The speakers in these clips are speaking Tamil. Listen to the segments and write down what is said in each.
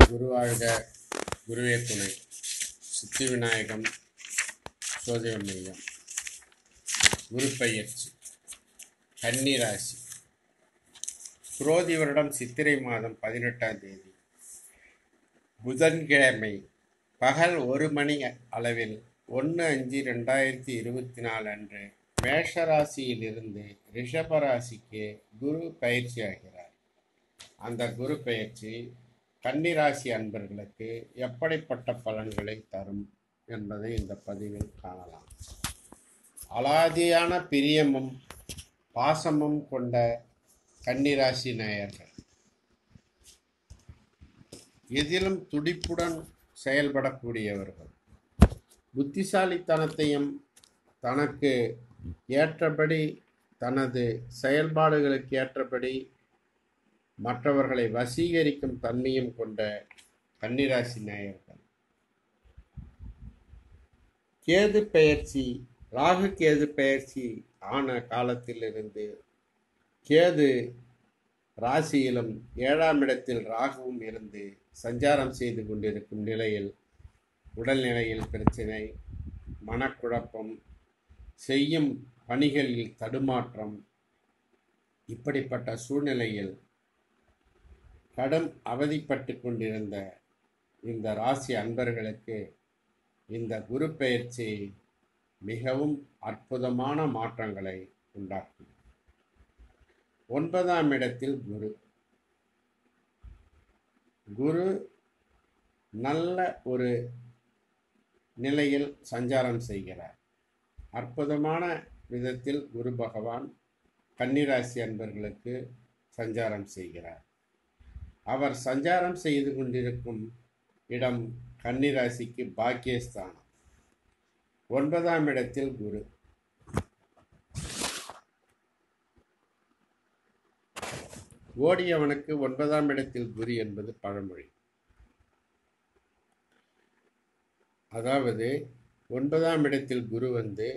குருவாழ்க குருவே துணை சித்தி விநாயகம் சோதிவமையம் குரு பயிற்சி கன்னிராசி குரோதி வருடம் சித்திரை மாதம் பதினெட்டாம் தேதி புதன்கிழமை பகல் ஒரு மணி அளவில் ஒன்று அஞ்சு ரெண்டாயிரத்தி இருபத்தி நாலு அன்று மேஷராசியிலிருந்து ரிஷபராசிக்கு குரு பயிற்சியாகிறார் அந்த குரு பயிற்சி கன்னிராசி அன்பர்களுக்கு எப்படிப்பட்ட பலன்களை தரும் என்பதை இந்த பதிவில் காணலாம் அலாதியான பிரியமும் பாசமும் கொண்ட கன்னிராசி நேயர்கள் எதிலும் துடிப்புடன் செயல்படக்கூடியவர்கள் புத்திசாலித்தனத்தையும் தனக்கு ஏற்றபடி தனது செயல்பாடுகளுக்கு ஏற்றபடி மற்றவர்களை வசீகரிக்கும் தன்மையும் கொண்ட கன்னிராசி நேயர்கள் கேது பெயர்ச்சி ராகு கேது பெயர்ச்சி ஆன காலத்திலிருந்து கேது ராசியிலும் ஏழாம் இடத்தில் ராகுவும் இருந்து சஞ்சாரம் செய்து கொண்டிருக்கும் நிலையில் உடல்நிலையில் பிரச்சினை மனக்குழப்பம் செய்யும் பணிகளில் தடுமாற்றம் இப்படிப்பட்ட சூழ்நிலையில் கடும் அவதிப்பட்டு கொண்டிருந்த இந்த ராசி அன்பர்களுக்கு இந்த குரு பெயர்ச்சி மிகவும் அற்புதமான மாற்றங்களை உண்டாக்கும் ஒன்பதாம் இடத்தில் குரு குரு நல்ல ஒரு நிலையில் சஞ்சாரம் செய்கிறார் அற்புதமான விதத்தில் குரு பகவான் கன்னிராசி அன்பர்களுக்கு சஞ்சாரம் செய்கிறார் அவர் சஞ்சாரம் செய்து கொண்டிருக்கும் இடம் கன்னிராசிக்கு பாக்கியஸ்தானம் ஒன்பதாம் இடத்தில் குரு ஓடியவனுக்கு ஒன்பதாம் இடத்தில் குரு என்பது பழமொழி அதாவது ஒன்பதாம் இடத்தில் குரு வந்து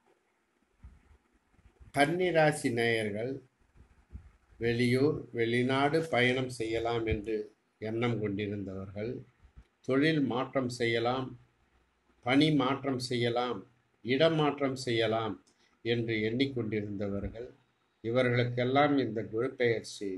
கன்னிராசி நேயர்கள் வெளியூர் வெளிநாடு பயணம் செய்யலாம் என்று எண்ணம் கொண்டிருந்தவர்கள் தொழில் மாற்றம் செய்யலாம் பணி மாற்றம் செய்யலாம் இடமாற்றம் செய்யலாம் என்று எண்ணிக்கொண்டிருந்தவர்கள் இவர்களுக்கெல்லாம் இந்த குரு பெயர்ச்சி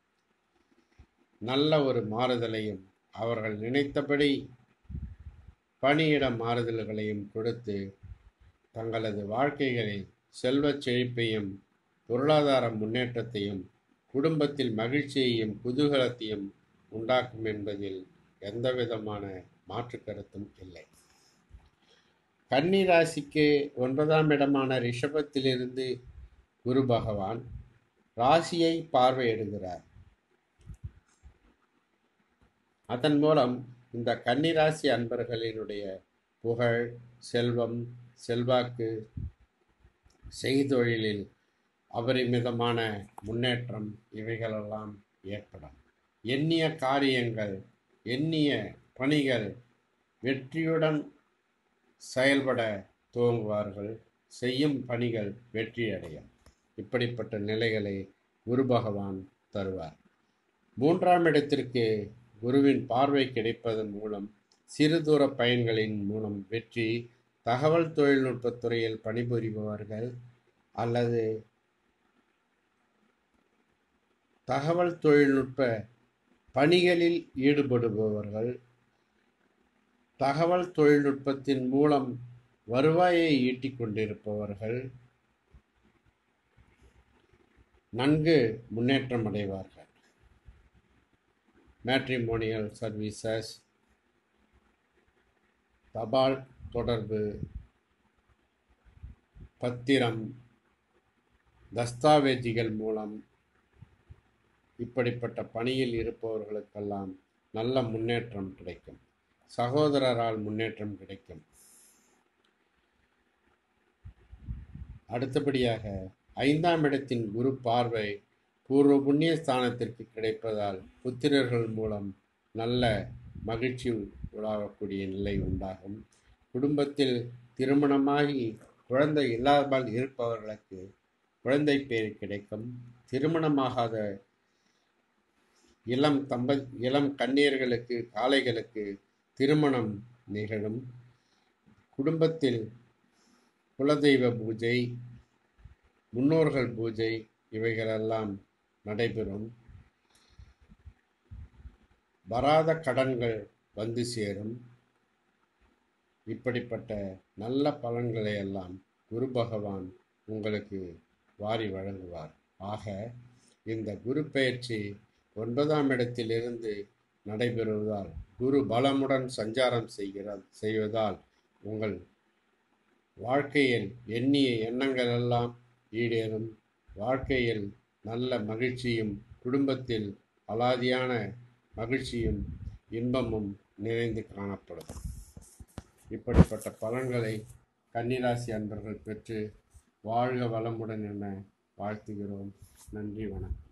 நல்ல ஒரு மாறுதலையும் அவர்கள் நினைத்தபடி பணியிட மாறுதல்களையும் கொடுத்து தங்களது வாழ்க்கைகளில் செல்வச் செழிப்பையும் பொருளாதார முன்னேற்றத்தையும் குடும்பத்தில் மகிழ்ச்சியையும் குதூகலத்தையும் உண்டாக்கும் என்பதில் எந்தவிதமான மாற்று கருத்தும் இல்லை கன்னி ராசிக்கு ஒன்பதாம் இடமான ரிஷபத்திலிருந்து குரு பகவான் ராசியை பார்வையிடுகிறார் அதன் மூலம் இந்த கன்னிராசி அன்பர்களினுடைய புகழ் செல்வம் செல்வாக்கு செய்தொழிலில் அபரிமிதமான முன்னேற்றம் இவைகளெல்லாம் ஏற்படும் எண்ணிய காரியங்கள் எண்ணிய பணிகள் வெற்றியுடன் செயல்பட துவங்குவார்கள் செய்யும் பணிகள் வெற்றியடையும் இப்படிப்பட்ட நிலைகளை குரு பகவான் தருவார் மூன்றாம் இடத்திற்கு குருவின் பார்வை கிடைப்பதன் மூலம் சிறு தூர பயன்களின் மூலம் வெற்றி தகவல் தொழில்நுட்பத் துறையில் பணிபுரிபவர்கள் அல்லது தகவல் தொழில்நுட்ப பணிகளில் ஈடுபடுபவர்கள் தகவல் தொழில்நுட்பத்தின் மூலம் வருவாயை ஈட்டிக் கொண்டிருப்பவர்கள் நன்கு முன்னேற்றம் அடைவார்கள் மேட்ரிமோனியல் சர்வீசஸ் தபால் தொடர்பு பத்திரம் தஸ்தாவேஜிகள் மூலம் இப்படிப்பட்ட பணியில் இருப்பவர்களுக்கெல்லாம் நல்ல முன்னேற்றம் கிடைக்கும் சகோதரரால் முன்னேற்றம் கிடைக்கும் அடுத்தபடியாக ஐந்தாம் இடத்தின் குரு பார்வை பூர்வ புண்ணிய ஸ்தானத்திற்கு கிடைப்பதால் புத்திரர்கள் மூலம் நல்ல மகிழ்ச்சி உலாகக்கூடிய நிலை உண்டாகும் குடும்பத்தில் திருமணமாகி குழந்தை இல்லாமல் இருப்பவர்களுக்கு குழந்தை பேர் கிடைக்கும் திருமணமாகாத இளம் தம்ப இளம் கன்னியர்களுக்கு காளைகளுக்கு திருமணம் நிகழும் குடும்பத்தில் குலதெய்வ பூஜை முன்னோர்கள் பூஜை இவைகளெல்லாம் நடைபெறும் வராத கடன்கள் வந்து சேரும் இப்படிப்பட்ட நல்ல பலன்களை எல்லாம் குரு பகவான் உங்களுக்கு வாரி வழங்குவார் ஆக இந்த குரு பெயர்ச்சி ஒன்பதாம் இடத்திலிருந்து நடைபெறுவதால் குரு பலமுடன் சஞ்சாரம் செய்கிறார் செய்வதால் உங்கள் வாழ்க்கையில் எண்ணிய எண்ணங்கள் எல்லாம் ஈடேறும் வாழ்க்கையில் நல்ல மகிழ்ச்சியும் குடும்பத்தில் அலாதியான மகிழ்ச்சியும் இன்பமும் நிறைந்து காணப்படும் இப்படிப்பட்ட பலன்களை கன்னிராசி அன்பர்கள் பெற்று வாழ்க வளமுடன் என வாழ்த்துகிறோம் நன்றி வணக்கம்